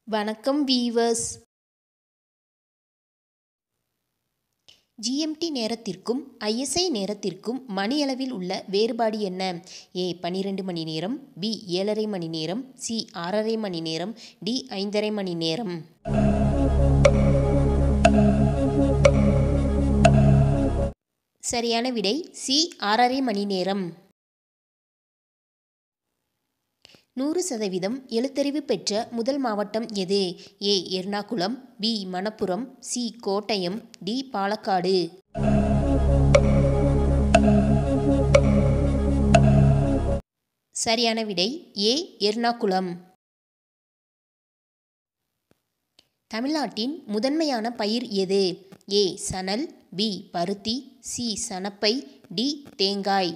வணக்கம் viewers GMT நேரத்திற்கும் ISI நேரத்திற்கும் மணியளவில் உள்ள வேறுபாடு என்ன ஏ பன்னிரெண்டு மணி நேரம் பி ஏழரை மணி நேரம் சி ஆறரை மணி நேரம் டி ஐந்தரை மணி நேரம் சரியான விடை சி ஆறரை மணி நேரம் நூறு சதவீதம் எழுத்தறிவு பெற்ற முதல் மாவட்டம் எது A Ernakulam B Manappuram C Kottayam D Palakkad சரியான விடை ஏ எர்ணாகுளம் தமிழ்நாட்டின் முதன்மையான பயிர் எது ஏ சணல் பி பருத்தி சி சணப்பை டி தேங்காய்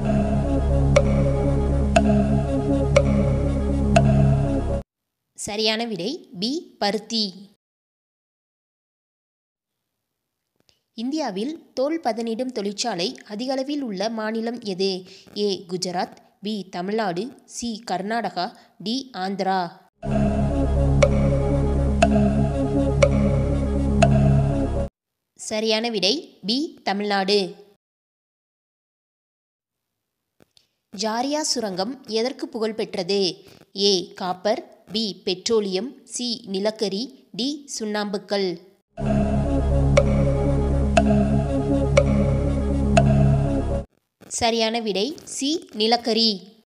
சரியான விடை பி பருத்தி இந்தியாவில் தோல் பதனிடும் தொழிற்சாலை அதிகளவில் உள்ள மாநிலம் எது A Gujarat B Tamil Nadu C Karnataka D Andhra சரியான விடை பி தமிழ்நாடு ஜாரியா சுரங்கம் எதற்கு புகழ் பெற்றது A copper B petroleum C நிலக்கரி டி சுண்ணாம்புக்கல் சரியான விடை சி நிலக்கரி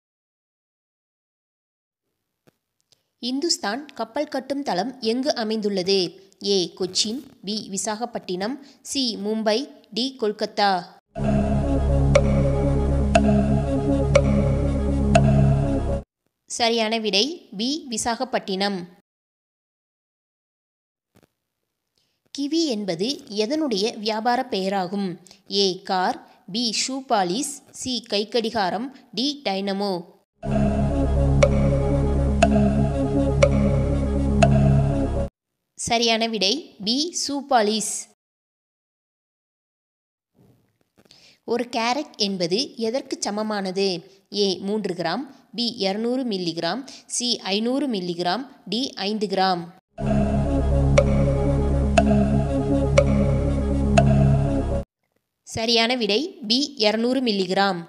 இந்துஸ்தான் கப்பல் கட்டும் தளம் எங்கு அமைந்துள்ளது A Cochin B Visakhapatnam C Mumbai D Kolkata சரியான விடை பி விசாகப்பட்டினம் கிவி என்பது எதனுடைய வியாபார பெயராகும் A car B shoe polish C கைக்கடிகாரம் டி டைனமோ சரியான விடை பி சூபாலிஸ் ஒரு கேரட் என்பது எதற்கு சமமானது ஏ மூன்று கிராம் பி இரநூறு மில்லிகிராம் சி ஐநூறு மில்லிகிராம் டி ஐந்து கிராம் சரியான விடை பி இரநூறு மில்லிகிராம்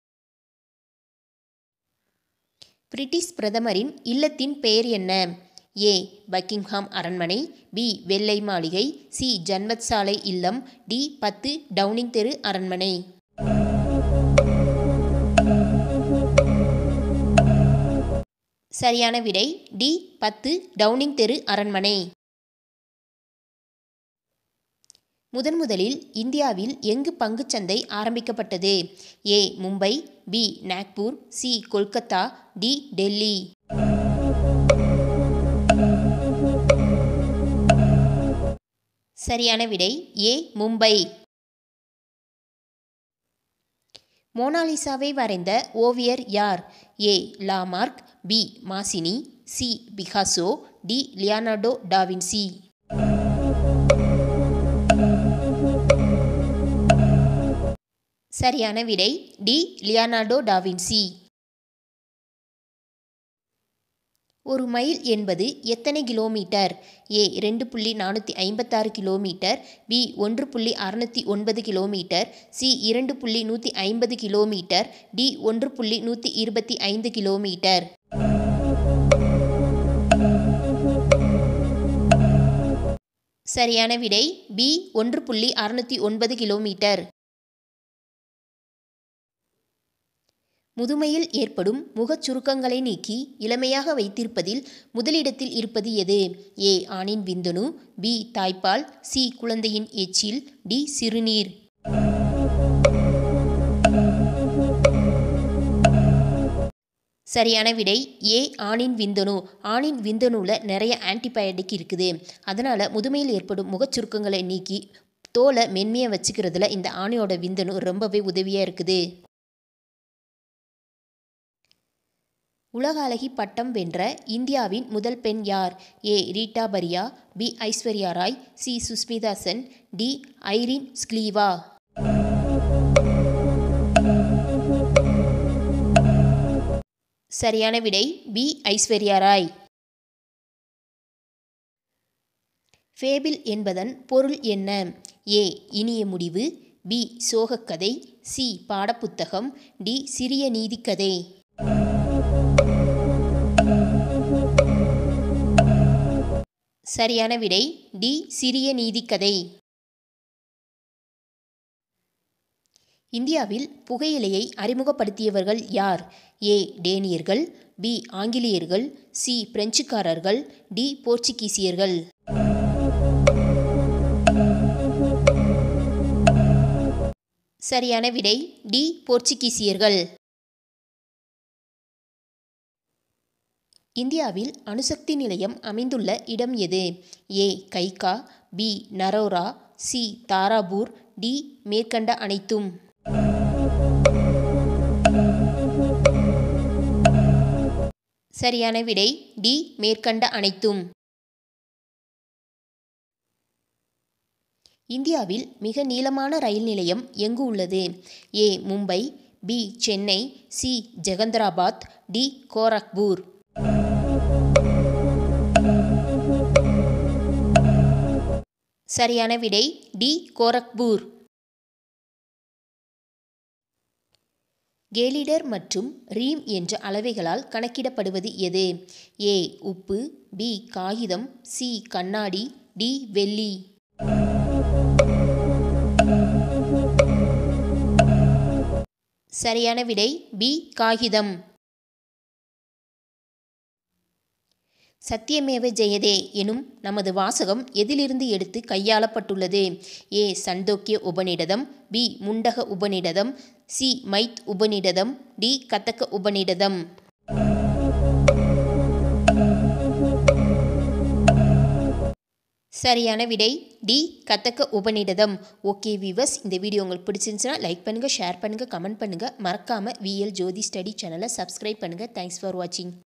பிரிட்டிஷ் பிரதமரின் இல்லத்தின் பெயர் என்ன ஏ பக்கிங்ஹாம் அரண்மனை பி வெள்ளை மாளிகை சி ஜன்மத் சாலை இல்லம் டி பத்து டவுனிங் தெரு அரண்மனை சரியான விடை டி பத்து டவுனிங் தெரு அரண்மனை முதன் முதலில் இந்தியாவில் எங்கு பங்குச்சந்தை ஆரம்பிக்கப்பட்டது A Mumbai B Nagpur C Kolkata D Delhi சரியான விடை ஏ மும்பை மோனாலிசாவை வரைந்த ஓவியர் யார் A Lamarck B Mazzini C Picasso D Leonardo da Vinci சரியான விடை டி லியானார்டோ டாவின்சி ஒரு மைல் என்பது எத்தனை கிலோமீட்டர் ஏ ரெண்டு புள்ளி நானூற்றி ஐம்பத்தாறு கிலோமீட்டர் பி ஒன்று புள்ளி அறுநூற்றி ஒன்பது கிலோமீட்டர் சி இரண்டு புள்ளி நூற்றி ஐம்பது கிலோமீட்டர் டி ஒன்று புள்ளி நூற்றி இருபத்தி ஐந்து கிலோமீட்டர் சரியான விடை பி ஒன்று புள்ளி அறுநூற்றி ஒன்பது கிலோமீட்டர் முதுமையில் ஏற்படும் முகச் சுருக்கங்களை நீக்கி இளமையாக வைத்திருப்பதில் முதலிடத்தில் இருப்பது எது ஏ ஆணின் விந்தணு பி தாய்ப்பால் சி குழந்தையின் எச்சில் டி சிறுநீர் சரியான விடை ஏ ஆணின் விந்தணு ஆணின் விந்தணுவில் நிறைய ஆன்டிபயோட்டிக் இருக்குது அதனால் முதுமையில் ஏற்படும் முகச் சுருக்கங்களை நீக்கி தோலை மென்மையாக வச்சுக்கிறதுல இந்த ஆணியோட விந்தணு ரொம்பவே உதவியாக இருக்குது உலக அழகி பட்டம் வென்ற இந்தியாவின் முதல் பெண் யார் A Reita Faria B Aishwarya Rai C Sushmita Sen D Irene Skliva சரியான விடை பி ஐஸ்வர்யா ராய் ஃபேபிள் என்பதன் பொருள் என்ன ஏ இனிய முடிவு பி சோகக்கதை சி பாடப்புத்தகம் டி சிறிய நீதிக்கதை சரியான விடை டி சிறிய நீதிக்கதை இந்தியாவில் புகையிலையை அறிமுகப்படுத்தியவர்கள் யார் ஏ டேனியர்கள் பி ஆங்கிலேயர்கள் சி பிரெஞ்சுக்காரர்கள் டி போர்ச்சுகீசியர்கள் சரியான விடை டி போர்ச்சுகீசியர்கள் இந்தியாவில் அணுசக்தி நிலையம் அமைந்துள்ள இடம் எது A Kaiga B Narora C Tarapur D மேற்கண்ட அனைத்தும் சரியான விடை டி மேற்கண்ட அனைத்தும் இந்தியாவில் மிக நீளமான ரயில் நிலையம் எங்கு உள்ளது A Mumbai B Chennai C Secunderabad D Gorakhpur சரியான விடை டி கோரக்பூர் கேலிடர் மற்றும் ரீம் என்ற அளவைகளால் கணக்கிடப்படுவது எது ஏ உப்பு பி காகிதம் சி கண்ணாடி டி வெள்ளி சரியான விடை பி காகிதம் சத்தியமேவ ஜெயதே எனும் நமது வாசகம் எதிலிருந்து எடுத்து கையாளப்பட்டுள்ளது A Chandogya Upanishad B Mundaka Upanishad C மைத் உபநிடதம் டி கத்தக்க உபநிடதம் சரியான விடை டி கத்தக்க உபநிடதம் ஓகே விவஸ் இந்த வீடியோ உங்களுக்கு பிடிச்சிருந்துச்சுன்னா லைக் பண்ணுங்கள் ஷேர் பண்ணுங்கள் கமெண்ட் பண்ணுங்கள் மறக்காமல் விஎல் ஜோதி ஸ்டடி சேனலை சப்ஸ்கிரைப் பண்ணுங்கள் தேங்க்ஸ் ஃபார் வாட்சிங்